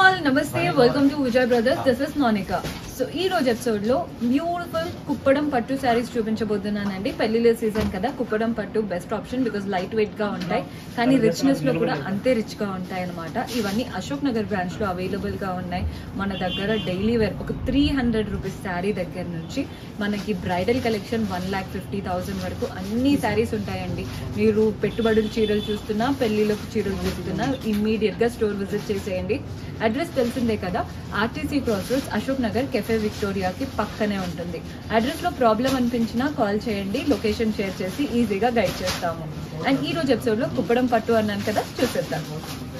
all నమస్తే welcome to Vijay Brothers this is Monica so ఈ రోజు ఎపిసోడ్ లో బ్యూటిఫుల్ కుప్పడం పట్టు శారీస్ చూపించబోతున్నానండి పెళ్లిళ్ళ సీజన్ కదా కుప్పడం పట్టు best option because light weight గా ఉంటాయి కానీ రిచ్నెస్ లో కూడా అంతే రిచ్ గా ఉంటాయి అనమాట ఇవన్నీ అశోక్ నగర్ బ్రాంచ్ లో అవైలబుల్ గా ఉన్నాయి మన దగ్గర డైలీ వేర్ ఒక త్రీ హండ్రెడ్ రూపీస్ శారీ దగ్గర నుంచి మనకి bridal collection one lakh fifty thousand వరకు అన్ని శారీస్ ఉంటాయండి మీరు పెట్టుబడులు చీరలు చూస్తున్నా పెళ్లిళ్ళకు చీరలు చూస్తున్నా ఇమ్మీడియట్ గా స్టోర్ విజిట్ చేసేయండి అడ్రస్ తెలిసిందే కదా RTC process Ashok Nagar cafe విక్టోరియాకి పక్కనే ఉంటుంది అడ్రస్ లో ప్రాబ్లం అనిపించినా కాల్ చేయండి లొకేషన్ షేర్ చేసి ఈజీగా గైడ్ చేస్తాము అండ్ ఈ రోజు ఎపిసోడ్ లో కుప్పడం పట్టు అన్నాను కదా చూసేద్దాము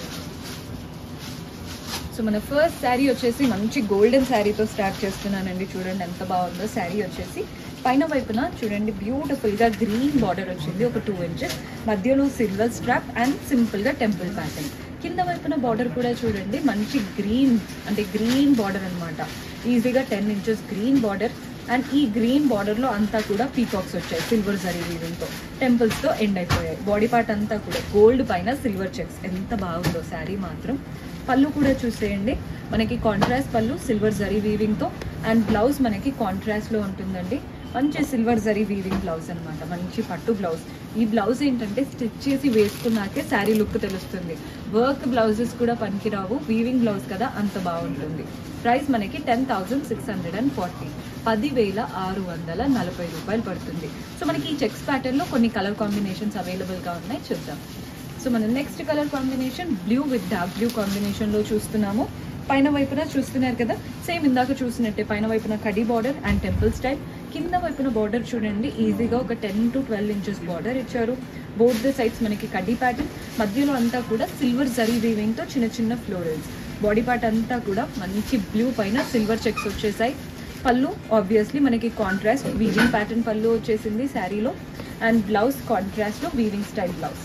సో మన ఫస్ట్ శారీ వచ్చేసి మంచి గోల్డెన్ శారీతో స్టార్ట్ చేస్తున్నానండి చూడండి ఎంత బాగుందో శారీ వచ్చేసి పైన వైపున చూడండి బ్యూటిఫుల్ గా గ్రీన్ బార్డర్ వచ్చింది ఒక టూ ఇంచెస్ మధ్యలో సిల్వర్ స్ట్రాప్ అండ్ సింపుల్ గా టెంపుల్ ప్యాటర్న్ కింద వైపున బార్డర్ కూడా చూడండి మంచి గ్రీన్ అంటే గ్రీన్ బార్డర్ అన్నమాట ఈజీగా ten inches green border and ఈ గ్రీన్ బార్డర్ లో అంతా కూడా పీకాక్స్ వచ్చాయి సిల్వర్ జరీ వీవింగ్ తో టెంపుల్స్ తో ఎండ్ అయిపోయాయి బాడీ పార్ట్ అంతా కూడా గోల్డ్ పైన సిల్వర్ చెక్స్ ఎంత బాగుందో శారీ మాత్రం పళ్ళు కూడా చూసేయండి మనకి కాంట్రాస్ట్ పళ్ళు సిల్వర్ జరీ వీవింగ్ తో అండ్ బ్లౌజ్ మనకి కాంట్రాస్ట్ లో ఉంటుందండి మంచి సిల్వర్ జరీ వీవింగ్ బ్లౌజ్ అన్నమాట మంచి పట్టు బ్లౌజ్ ఈ బ్లౌజ్ ఏంటంటే స్టిచ్ చేసి వేసుకున్నాకే శారీ లుక్ తెలుస్తుంది వర్క్ బ్లౌజెస్ కూడా పనికిరావు వీవింగ్ బ్లౌజ్ కదా అంత బాగుంటుంది ప్రైస్ మనకి ten thousand six hundred and forty పదివేల ఆరు వందల నలభై రూపాయలు పడుతుంది సో మనకి ఈ చెక్స్ ప్యాటర్న్ లో కొన్ని కలర్ కాంబినేషన్స్ అవైలబుల్ గా ఉన్నాయి చూద్దాం సో మనం next colour combination blue with dark blue combination లో చూస్తున్నాము పైన వైపున చూస్తున్నారు కదా సేమ్ ఇందాక చూసినట్టే పైన వైపున కడి బార్డర్ అండ్ టెంపుల్ స్టైల్ కింద వైపున బార్డర్ చూడండి ఈజీగా ఒక ten to twelve inches border ఇచ్చారు బోత్ ద సైడ్స్ మనకి కడ్డీ ప్యాటర్న్ మధ్యలో అంతా కూడా సిల్వర్ జరీ వీవింగ్ తో చిన్న చిన్న ఫ్లోరల్స్ బాడీ పార్ట్ అంతా కూడా మంచి బ్లూ పైన సిల్వర్ చెక్స్ వచ్చేసాయి పళ్ళు ఆబ్వియస్లీ మనకి కాంట్రాస్ట్ వీవింగ్ ప్యాటర్న్ పళ్ళు వచ్చేసింది శారీలో అండ్ బ్లౌజ్ కాంట్రాస్ట్ లో వీవింగ్ స్టైల్ బ్లౌజ్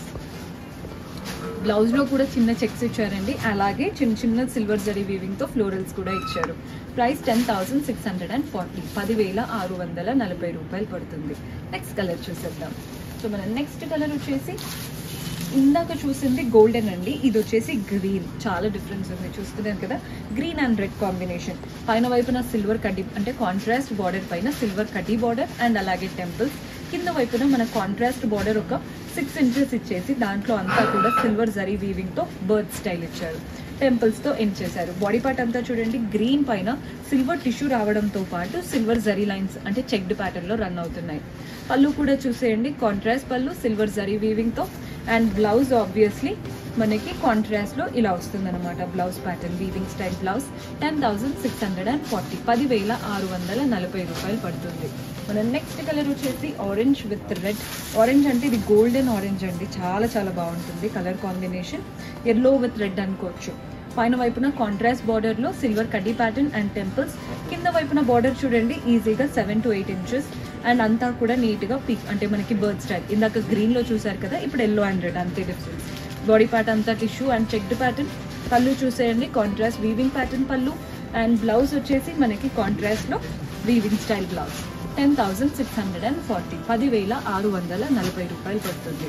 బ్లౌజ్ లో కూడా చిన్న చెక్స్ ఇచ్చారండి అలాగే చిన్న చిన్న సిల్వర్ జరీ వీవింగ్ తో ఫ్లోరల్స్ కూడా ఇచ్చారు price ten thousand six hundred and forty పదివేల ఆరు వందల నలభై రూపాయలు పడుతుంది నెక్స్ట్ కలర్ చూసేద్దాం సో మన నెక్స్ట్ కలర్ వచ్చేసి ఇందాక చూసింది గోల్డెన్ అండి ఇది వచ్చేసి గ్రీన్ చాలా డిఫరెన్స్ ఉంది చూస్తున్నారు కదా గ్రీన్ అండ్ రెడ్ కాంబినేషన్ పైన వైపున సిల్వర్ కడ్డీ అంటే కాంట్రాస్ట్ బార్డర్ పైన సిల్వర్ కడ్డీ బార్డర్ అండ్ అలాగే టెంపుల్స్ కింద వైపున మన కాంట్రాస్ట్ బార్డర్ ఒక సిక్స్ ఇంచెస్ ఇచ్చేసి దాంట్లో అంతా కూడా సిల్వర్ జరీ వీవింగ్ తో బర్డ్ స్టైల్ ఇచ్చారు టెంపుల్స్ తో ఎండ్ చేశారు బాడీ పార్ట్ అంతా చూడండి గ్రీన్ పైన సిల్వర్ టిష్యూ రావడంతో పాటు సిల్వర్ జరీ లైన్స్ అంటే చెక్డ్ ప్యాటర్న్ లో రన్ అవుతున్నాయి పళ్ళు కూడా చూసేయండి కాంట్రాస్ట్ పళ్ళు సిల్వర్ జరీ వీవింగ్ తో అండ్ బ్లౌజ్ ఆబ్వియస్లీ మనకి కాంట్రాస్ట్ లో ఇలా వస్తుంది అనమాట blouse pattern weaving style blouse ten thousand six hundred and forty పదివేల ఆరు వందల నలభై రూపాయలు పడుతుంది మన నెక్స్ట్ కలర్ వచ్చేసి ఆరెంజ్ విత్ రెడ్ ఆరెంజ్ అంటే ఇది గోల్డెన్ ఆరెంజ్ అండి చాలా చాలా బాగుంటుంది colour combination yellow with red అనుకోవచ్చు పైన వైపున కాంట్రాస్ట్ బార్డర్ లో సిల్వర్ కడ్డీ ప్యాటర్న్ అండ్ టెంపుల్స్ కింద వైపున బార్డర్ చూడండి ఈజీగా seven to eight inches and అంతా కూడా నీట్ గా పిక్ అంటే మనకి బర్డ్ స్టైల్ ఇందాక గ్రీన్ లో చూసారు కదా ఇప్పుడు ఎల్లో అండ్ రెడ్ అంతే డిఫరెన్స్ బాడీ పార్ట్ అంతా టిష్యూ అండ్ చెక్డ్ ప్యాటర్న్ పళ్ళు చూసేయండి కాంట్రాస్ట్ వీవింగ్ ప్యాటర్న్ పళ్ళు అండ్ బ్లౌజ్ వచ్చేసి మనకి కాంట్రాస్ట్ లో weaving style blouse ten thousand six hundred and forty పదివేల ఆరు వందల నలభై రూపాయలు పడుతుంది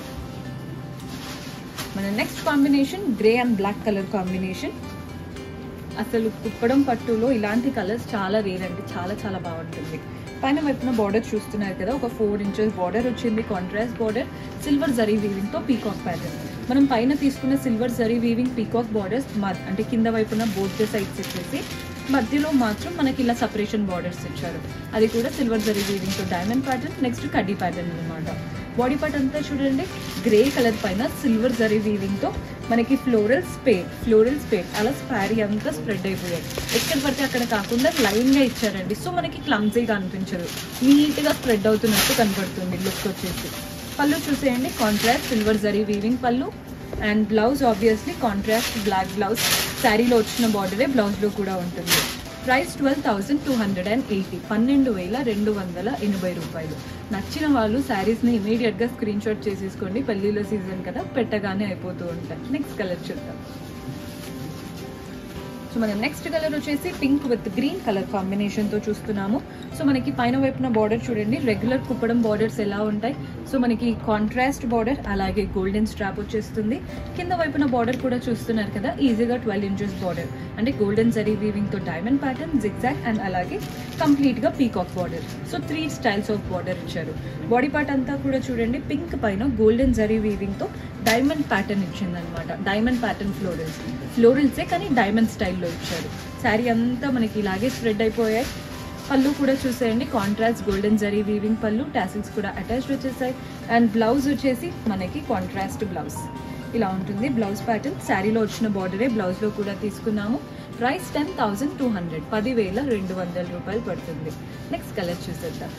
మన next combination grey and black colour combination అసలు కుప్పడం పట్టులో ఇలాంటి కలర్స్ చాలా రేర్ అండి చాలా చాలా బాగుంటుంది పైన వైపున బార్డర్ చూస్తున్నారు కదా ఒక ఫోర్ ఇంచెస్ బార్డర్ వచ్చింది contrast border silver zari weaving తో పీకాక్ ప్యాటర్న్ మనం పైన తీసుకున్న silver zari weaving peacock borders అంటే కింద వైపున బోత్ సైడ్స్ ఇచ్చేసి మధ్యలో మాత్రం మనకి ఇలా సపరేషన్ బార్డర్స్ ఇచ్చారు అది కూడా సిల్వర్ జరీ వీవింగ్ తో డైమండ్ ప్యాటర్న్ నెక్స్ట్ కడ్డీ ప్యాటర్న్ అనమాట బాడీ పార్ట్ అంతా చూడండి గ్రే కలర్ పైన సిల్వర్ జరీ వీవింగ్ తో మనకి ఫ్లోరల్ స్పేడ్ ఫ్లోరల్ స్పేడ్ అలా స్పారీ అంతా స్ప్రెడ్ అయిపోయాయి ఎక్కడ పడితే అక్కడ కాకుండా లైన్ గా ఇచ్చారండి సో మనకి క్లమ్జీగా అనిపించదు నీట్ గా స్ప్రెడ్ అవుతున్నట్టు కనపడుతుంది లుక్ వచ్చేసి పళ్ళు చూసేయండి కాంట్రాస్ట్ సిల్వర్ జరీ వీవింగ్ పళ్ళు and blouse obviously contrast black blouse శారీలో వచ్చిన బార్డరే బ్లౌజ్లో కూడా ఉంటుంది price twelve thousand two hundred and eighty పన్నెండు వేల రెండు వందల ఎనభై రూపాయలు నచ్చిన వాళ్ళు శారీస్ని ఇమీడియట్గా స్క్రీన్ షాట్ చేసేసుకోండి పెళ్ళిళ్ళ సీజన్ కదా పెట్టగానే అయిపోతూ ఉంటాయి నెక్స్ట్ కలర్ చూద్దాం సో మన నెక్స్ట్ కలర్ వచ్చేసి పింక్ విత్ గ్రీన్ కలర్ కాంబినేషన్తో చూస్తున్నాము సో మనకి పైన వైపున బార్డర్ చూడండి రెగ్యులర్ కుప్పడం బార్డర్స్ ఎలా ఉంటాయి సో మనకి కాంట్రాస్ట్ బార్డర్ అలాగే గోల్డెన్ స్ట్రాప్ వచ్చేస్తుంది కింద వైపున బార్డర్ కూడా చూస్తున్నారు కదా ఈజీగా ట్వెల్వ్ ఇంచెస్ బార్డర్ అంటే గోల్డెన్ జరీ వీవింగ్తో డైమండ్ ప్యాటర్న్ జిగ్జాగ్ అండ్ అలాగే కంప్లీట్గా peacock border so three styles of border ఇచ్చారు బాడీ పార్ట్ అంతా కూడా చూడండి పింక్ పైన గోల్డెన్ జరీ వీవింగ్తో డైమండ్ ప్యాటర్న్ ఇచ్చిందనమాట డైమండ్ ప్యాటర్న్ ఫ్లోరల్స్ ఫ్లోరల్సే కానీ డైమండ్ స్టైల్లో ఇచ్చారు శారీ అంతా మనకి ఇలాగే స్ప్రెడ్ అయిపోయాయి పళ్ళు కూడా చూసేయండి కాంట్రాస్ట్ గోల్డెన్ జరీ వీవింగ్ పళ్ళు టాసిల్స్ కూడా అటాచ్డ్ వచ్చేసాయి అండ్ బ్లౌజ్ వచ్చేసి మనకి కాంట్రాస్ట్ బ్లౌజ్ ఇలా ఉంటుంది బ్లౌజ్ ప్యాటర్న్ శారీలో వచ్చిన బార్డరే బ్లౌజ్లో కూడా తీసుకున్నాము price ten thousand two hundred పదివేల రెండు వందల రూపాయలు పడుతుంది నెక్స్ట్ కలర్ చూసేద్దాం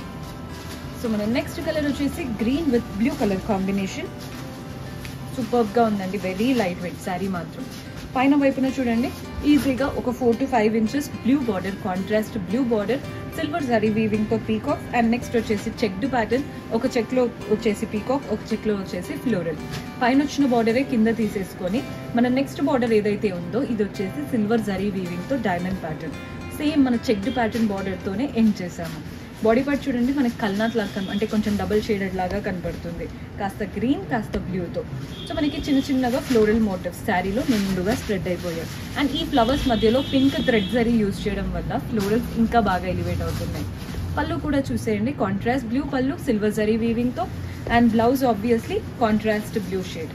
సో మన నెక్స్ట్ కలర్ వచ్చేసి green with blue colour combination సూపర్గా ఉందండి వెరీ లైట్ వెయిట్ శారీ మాత్రం పైన వైపున చూడండి ఈజీగా ఒక four to five inches blue border contrast blue border silver zari వీవింగ్తో పీకాక్ అండ్ నెక్స్ట్ వచ్చేసి చెక్డ్ ప్యాటర్న్ ఒక చెక్లో వచ్చేసి పీకాక్ ఒక చెక్లో వచ్చేసి ఫ్లోరల్ పైన వచ్చిన బార్డరే కింద తీసేసుకొని మన నెక్స్ట్ బార్డర్ ఏదైతే ఉందో ఇది వచ్చేసి సిల్వర్ జరీ వీవింగ్తో డైమండ్ ప్యాటర్న్ సేమ్ మన చెక్డ్ ప్యాటర్న్ బార్డర్తోనే ఎండ్ చేసాము బాడీ పార్ట్ చూడండి మనకి కల్నాథ్ లాగా కన్- అంటే కొంచెం డబుల్ షేడెడ్ లాగా కనపడుతుంది కాస్త గ్రీన్ కాస్త బ్లూతో సో మనకి చిన్న చిన్నగా ఫ్లోరల్ మోటివ్స్ శారీలో నిండుగా స్ప్రెడ్ అయిపోయాయి అండ్ ఈ ఫ్లవర్స్ మధ్యలో పింక్ థ్రెడ్ జరీ యూజ్ చేయడం వల్ల ఫ్లోరల్స్ ఇంకా బాగా ఎలివేట్ అవుతున్నాయి పళ్ళు కూడా చూసేయండి కాంట్రాస్ట్ బ్లూ పళ్ళు సిల్వర్ జరీ వీవింగ్తో and blouse obviously contrast blue shade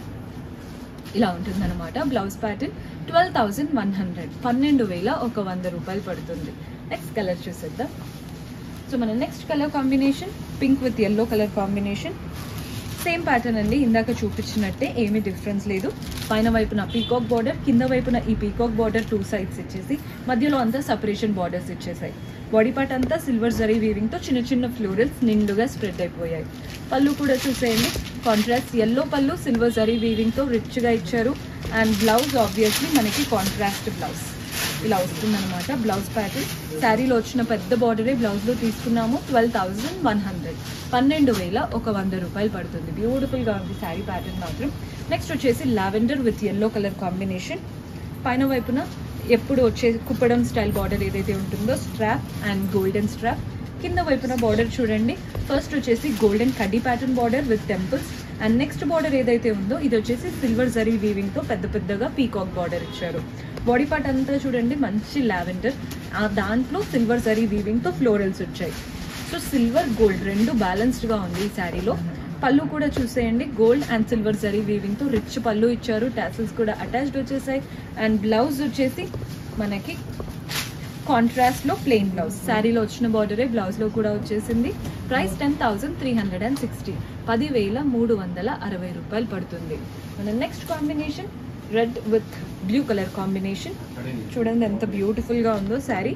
ఇలా ఉంటుందన్నమాట blouse pattern twelve thousand one hundred పన్నెండు వేల ఒక వంద రూపాయలు పడుతుంది నెక్స్ట్ కలర్ చూసేద్దాం సో మన next colour combination pink with yellow colour combination same pattern అండి ఇందాక చూపించినట్టే ఏమీ డిఫరెన్స్ లేదు పైన వైపున పీకాక్ బార్డర్ కింద వైపున ఈ పీకాక్ బార్డర్ టూ సైడ్స్ ఇచ్చేసి మధ్యలో అంతా సపరేషన్ బార్డర్స్ ఇచ్చేసాయి బాడీ పార్ట్ అంతా సిల్వర్ జరీ వీవింగ్తో చిన్న చిన్న ఫ్లోరల్స్ నిండుగా స్ప్రెడ్ అయిపోయాయి పళ్ళు కూడా చూసేయండి కాంట్రాస్ట్ ఎల్లో పళ్ళు సిల్వర్ జరీ వీవింగ్తో రిచ్గా ఇచ్చారు అండ్ బ్లౌజ్ ఆబ్వియస్లీ మనకి కాంట్రాస్ట్ బ్లౌజ్ ఇలా వస్తుందన్నమాట బ్లౌజ్ ప్యాటర్న్ శారీలో వచ్చిన పెద్ద బార్డరే బ్లౌజ్లో తీసుకున్నాము ట్వెల్వ్ థౌజండ్ వన్ హండ్రెడ్ పన్నెండు వేల ఒక వంద రూపాయలు పడుతుంది బ్యూటిఫుల్గా ఉంది శారీ ప్యాటర్న్ మాత్రం నెక్స్ట్ వచ్చేసి lavender with yellow colour combination పైన వైపున ఎప్పుడు వచ్చే కుప్పడం స్టైల్ బార్డర్ ఏదైతే ఉంటుందో స్ట్రాప్ అండ్ గోల్డెన్ స్ట్రాప్ కింద వైపున బార్డర్ చూడండి ఫస్ట్ వచ్చేసి గోల్డెన్ కడ్డీ pattern border with temples and next border ఏదైతే ఉందో ఇది వచ్చేసి సిల్వర్ జరీ వీవింగ్తో పెద్ద పెద్దగా పీకాక్ బార్డర్ ఇచ్చారు బాడీ పార్ట్ అంతా చూడండి మంచి లావెండర్ ఆ దాంట్లో సిల్వర్ జరీ వీవింగ్తో ఫ్లోరల్స్ వచ్చాయి సో సిల్వర్ గోల్డ్ రెండు బ్యాలెన్స్డ్గా ఉంది ఈ శారీలో పళ్ళు కూడా చూసేయండి గోల్డ్ అండ్ సిల్వర్ జరీ వీవింగ్తో రిచ్ పళ్ళు ఇచ్చారు టాసిల్స్ కూడా అటాచ్డ్ వచ్చేసాయి అండ్ బ్లౌజ్ వచ్చేసి మనకి కాంట్రాస్ట్లో ప్లెయిన్ బ్లౌజ్ శారీలో వచ్చిన బార్డరే బ్లౌజ్లో కూడా వచ్చేసింది price ten thousand three hundred and sixty పదివేల మూడు వందల అరవై రూపాయలు పడుతుంది మన next combination red with blue colour combination చూడండి ఎంత బ్యూటిఫుల్గా ఉందో శారీ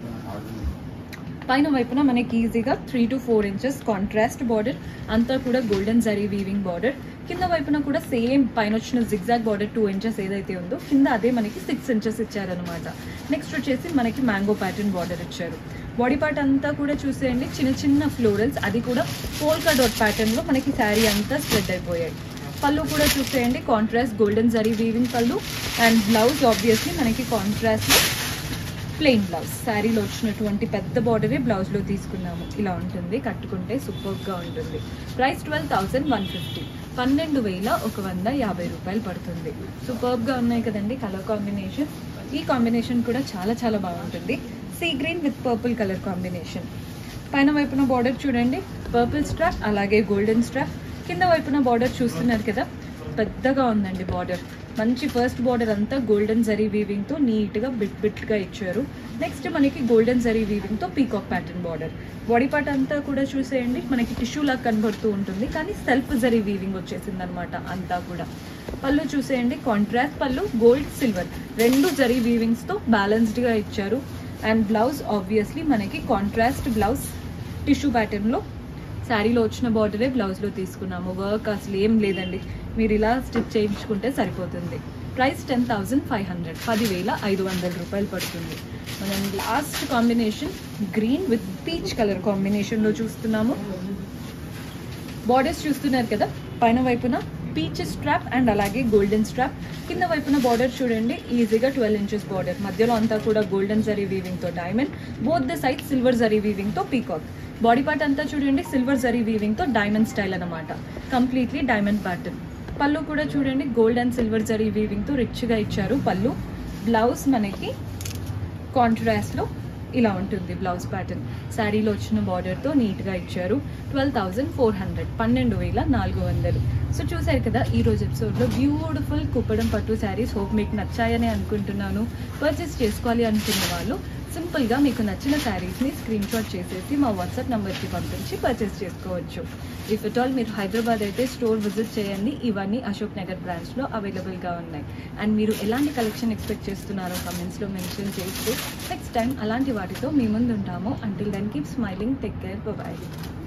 పైన వైపున మనకి ఈజీగా three to four inches contrast border అంతా కూడా గోల్డెన్ జరీ వీవింగ్ బార్డర్ కింద వైపున కూడా సేమ్ పైన వచ్చిన జిగ్జాగ్ బార్డర్ టూ ఇంచెస్ ఏదైతే ఉందో కింద అదే మనకి సిక్స్ ఇంచెస్ ఇచ్చారనమాట నెక్స్ట్ వచ్చేసి మనకి మ్యాంగో ప్యాటర్న్ బార్డర్ ఇచ్చారు బాడీ పార్ట్ అంతా కూడా చూసేయండి చిన్న చిన్న ఫ్లోరల్స్ అది కూడా పోల్కా డాట్ ప్యాటర్న్లో మనకి శారీ అంతా స్ప్రెడ్ అయిపోయాయి పళ్ళు కూడా చూసేయండి కాంట్రాస్ట్ గోల్డెన్ జరీ వీవింగ్ పళ్ళు అండ్ బ్లౌజ్ ఆబ్వియస్లీ మనకి కాంట్రాస్ట్లో ప్లెయిన్ బ్లౌజ్ శారీలో వచ్చినటువంటి పెద్ద బార్డరే బ్లౌజ్లో తీసుకున్నాము ఇలా ఉంటుంది కట్టుకుంటే సూపర్గా ఉంటుంది price twelve thousand one fifty పన్నెండు వేల ఒక వంద యాభై రూపాయలు పడుతుంది సూపర్గా ఉన్నాయి కదండి కలర్ కాంబినేషన్ ఈ కాంబినేషన్ కూడా చాలా చాలా బాగుంటుంది sea green with purple colour combination పైన వైపున బార్డర్ చూడండి పర్పుల్ స్ట్రాప్ అలాగే గోల్డెన్ స్ట్రాప్ కింద వైపున బార్డర్ చూస్తున్నారు కదా పెద్దగా ఉందండి బార్డర్ మంచి ఫస్ట్ బార్డర్ అంతా గోల్డెన్ జరీ వీవింగ్తో నీట్గా బిట్ బిట్గా ఇచ్చారు నెక్స్ట్ మనకి గోల్డెన్ జరీ వీవింగ్తో peacock pattern border body part అంతా కూడా చూసేయండి మనకి టిష్యూ లాగా కనబడుతూ ఉంటుంది కానీ సెల్ఫ్ జరీ వీవింగ్ వచ్చేసింది అనమాట అంతా కూడా పళ్ళు చూసేయండి కాంట్రాస్ట్ పళ్ళు గోల్డ్ సిల్వర్ రెండు జరీ వీవింగ్స్తో బ్యాలెన్స్డ్గా ఇచ్చారు అండ్ బ్లౌజ్ ఆబ్వియస్లీ మనకి కాంట్రాస్ట్ బ్లౌజ్ టిష్యూ ప్యాటర్న్లో శారీలో వచ్చిన బార్డరే బ్లౌజ్లో తీసుకున్నాము వర్క్ అసలు ఏం లేదండి మీరు ఇలా స్టిచ్ చేయించుకుంటే సరిపోతుంది price ten thousand five hundred పదివేల ఐదు వందల రూపాయలు పడుతుంది మనం last combination green with peach colour కాంబినేషన్లో చూస్తున్నాము బార్డర్స్ చూస్తున్నారు కదా పైన వైపున పీచ్ స్ట్రాప్ అండ్ అలాగే గోల్డెన్ స్ట్రాప్ కింద వైపున బార్డర్ చూడండి ఈజీగా ట్వెల్వ్ ఇంచెస్ బార్డర్ మధ్యలో అంతా కూడా గోల్డెన్ జరీ వీవింగ్ తో diamond both the side silver zari weaving తో పీకాక్ బాడీ పార్ట్ అంతా చూడండి సిల్వర్ జరీ వీవింగ్ తో డైమండ్ స్టైల్ అనమాట కంప్లీట్లీ డైమండ్ ప్యాటర్న్ పళ్ళు కూడా చూడండి gold and silver zari weaving తో రిచ్ గా ఇచ్చారు పళ్ళు బ్లౌజ్ మనకి కాంట్రాస్ట్ లో ఇలా ఉంటుంది బ్లౌజ్ ప్యాటర్న్ శారీలో వచ్చిన బార్డర్తో నీట్గా ఇచ్చారు ట్వెల్వ్ థౌజండ్ ఫోర్ హండ్రెడ్ పన్నెండు వేల నాలుగు వందలు సో చూసారు కదా ఈ రోజు ఎపిసోడ్లో బ్యూటిఫుల్ కుప్పడం పట్టు శారీస్ హోప్ మీకు నచ్చాయని అనుకుంటున్నాను పర్చేస్ చేసుకోవాలి అనుకునే వాళ్ళు సింపుల్గా మీకు నచ్చిన శారీస్ని స్క్రీన్ షాట్ చేసేసి మా వాట్సాప్ నెంబర్కి పంపించి పర్చేస్ చేసుకోవచ్చు ఇఫ్ ఇట్ ఆల్ మీరు హైదరాబాద్ అయితే స్టోర్ విజిట్ చేయండి ఇవన్నీ అశోక్ నగర్ బ్రాంచ్లో అవైలబుల్గా ఉన్నాయి అండ్ మీరు ఎలాంటి కలెక్షన్ ఎక్స్పెక్ట్ చేస్తున్నారో కమెంట్స్లో మెన్షన్ చేస్తూ నెక్స్ట్ టైం అలాంటి వాటితో మీ ముందు ఉంటాము until then keep smiling take care bye